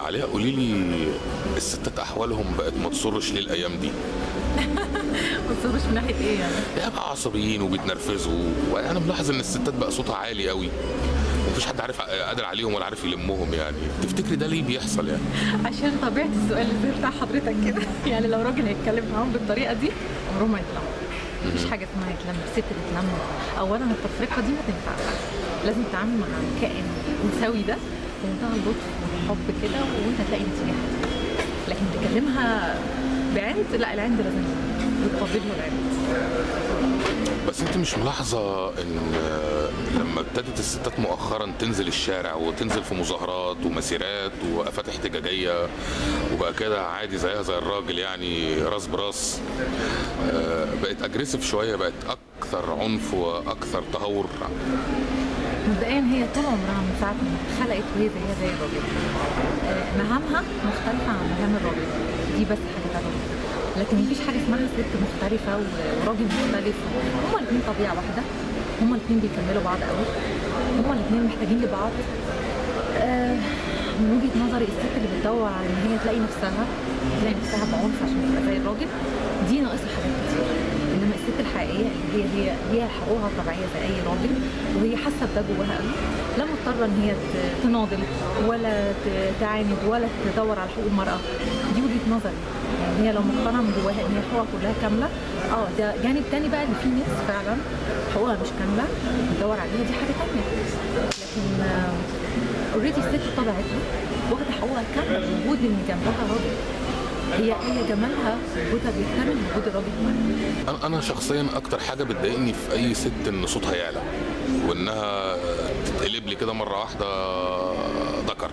عليها قولي لي الستات احوالهم بقت ما تصرش ليه الايام دي ما تصورش من ناحيه ايه يعني يعني بقى عصبيين وبيتنرفزوا وانا ملاحظ ان الستات بقى صوتها عالي قوي ومفيش حد عارف قادر عليهم ولا عارف يلمهم يعني تفتكري ده ليه بيحصل يعني عشان طبيعه السؤال اللي بتاع حضرتك كده يعني لو راجل هيتكلم معاهم بالطريقه دي عمرهم ما يتلموا مفيش حاجه اسمها يتلم الست تتلم اولا التفرقه دي ما تنفعش لازم تتعامل مع الكائن الانثوي ده بمنتهى اللطف والحب كده وانت هتلاقي نتيجه حلوه لكن تكلمها بعند لا العند لازم يقابلها العند بس انت مش ملاحظه ان لما ابتدت الستات مؤخرا تنزل الشارع وتنزل في مظاهرات ومسيرات ووقفات احتجاجيه وبقى كده عادي زيها زي الراجل يعني راس براس آه، بقت اجريسيف شويه بقت اكثر عنف واكثر تهور مبدئيا هي طول عمرها من ساعه ما اتخلقت وهي زيها زي الراجل آه، مهامها مختلفه عن مهام الراجل دي بس حاجه تانية لكن مفيش حاجه اسمها ست مختلفه و- وراجل مختلف هما الاثنين طبيعه واحده هما الاثنين بيكملوا بعض قوي هما الاثنين محتاجين لبعض آه، من وجهه نظري الست اللي بتدور على ان هي تلاقي نفسها تلاقي نفسها بعنف عشان تبقى زي الراجل دي ناقصها حاجات كتير انما الست الحقيقيه اللي هي هي هي حقوقها طبيعيه زي اي راجل وهي حاسه بده جواها قوي لا مضطره ان هي ت- تناضل ولا ت- تعاند ولا تدور على حقوق المراه دي وجهه نظري يعني هي لو مقتنعه من جواها ان هي حقوقها كلها كامله اه ده جانب تاني بقى اللي فيه ناس فعلا حقوقها مش كامله بتدور عليها دي حاجه تانيه لكن اوريدي الست طبيعتها واخده حقوقها كامله وجود ان جنبها راجل هي هي جمالها وجودها بيحترم وجود الراجل معاها انا انا شخصيا اكتر حاجه بتضايقني في اي ست ان صوتها يعلى وانها تتقلب لي كده مره واحده ذكر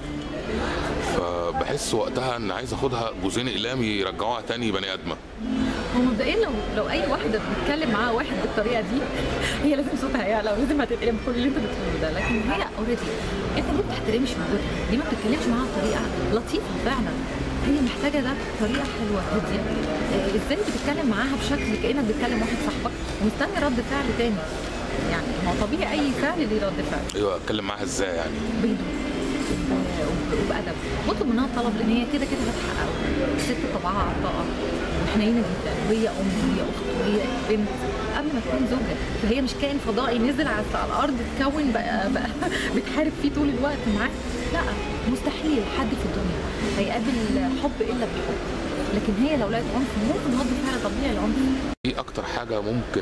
فبحس وقتها ان عايز اخدها جوزين اقلام يرجعوها تاني بني ادمه هو مبدئيا لو لو اي واحده بتتكلم معاها واحد بالطريقه دي هي لازم صوتها يعلى ولازم هتتقلب كل اللي انت بتقوله ده لكن هي اوريدي انت ليه ما بتحترمش وجودها؟ ليه ما بتتكلمش معاها بطريقه لطيفه فعلا؟ هي محتاجه ده بطريقه حلوه هاديه آه، ازاي بتتكلم معاها بشكل كانك بتكلم واحد صاحبك ومستني رد فعل تاني يعني ما هو طبيعي اي فعل ليه رد فعل ايوه اتكلم معاها ازاي يعني بهدوء وب- وبأدب واطلب منها طلب لان هي كده كده هتحققه الست طبعها عطاءة وحنينة جدا وهي ام وهي اخت وهي بنت قبل ما تكون زوجة فهي مش كائن فضائي نزل على على الارض تكون بقى, بقى بتحارب فيه طول الوقت معاه لا مستحيل حد في الدنيا هيقابل حب الا بالحب لكن هي لو لقت عنف ممكن رد فعل طبيعي العنف ايه اكتر حاجه ممكن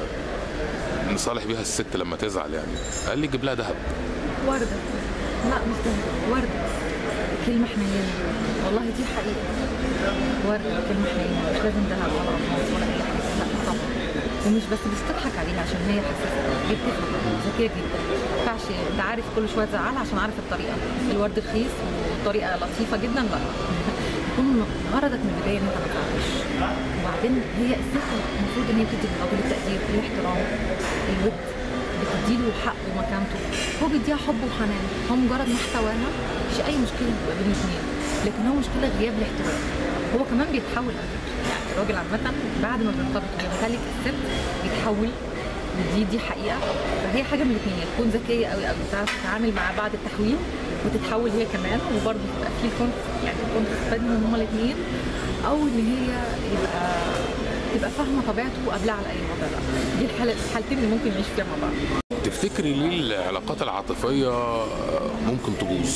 آه، نصالح بيها الست لما تزعل يعني قال لي جيب لها ذهب وردة لا مش ده وردة كلمة حنينة والله دي حقيقة وردة كلمة حنينة مش لازم دهب ولا ألماس ولا أي حاجة لا طبعا ومش بس مش تضحك عليها عشان هي حساسة هي بتفهم ذكية جدا ما ينفعش انت عارف كل شوية تزعلها عشان عارف الطريقة الورد رخيص وطريقة لطيفة جدا لا يكون غرضك من البداية ان انت ما تزعلش وبعدين هي الست المفروض ان هي بتدي للراجل التقدير الاحترام الود بتديله حقه ومكانته هو بيديها حب وحنان هو مجرد ما احتواها مش اي مشكله بتبقى بين الاثنين لكن هو مشكله غياب الاحتواء هو كمان بيتحول على فكره يعني الراجل عامه بعد ما بيرتبط وبيمتلك الست بيتحول ودي دي حقيقه فهي حاجه من الاثنين تكون ذكيه قوي قوي تعرف تتعامل معاه بعد التحويل وتتحول هي كمان وبرضه تبقى في الكونت يعني الكونت بينهم هما الاثنين او ان هي يبقى تبقى فاهمه طبيعته وقابلها على اي وضع لا دي الحالة الحالتين اللي ممكن نعيش فيها مع بعض تفتكري ليه العلاقات العاطفيه آه، ممكن تبوظ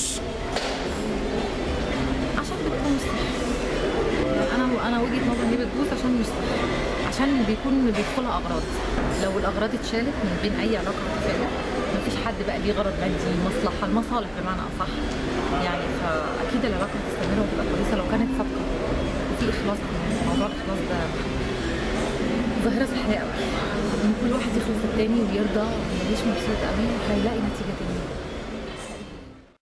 عشان بتكون مش صح انا انا وجهه نظري هي بتبوظ عشان مش صح عشان بيكون بيدخلها اغراض لو الاغراض اتشالت من بين اي علاقه عاطفيه مفيش حد بقى ليه غرض مادي مصلحه المصالح بمعنى اصح يعني فاكيد العلاقه هتستمر وتبقى كويسه لو كانت صادقه وفي اخلاص كمان موضوع الاخلاص ده ظاهره صحيه قوي ان كل واحد يخلص التاني ويرضى ويعيش مبسوط قوي هيلاقي نتيجه تاني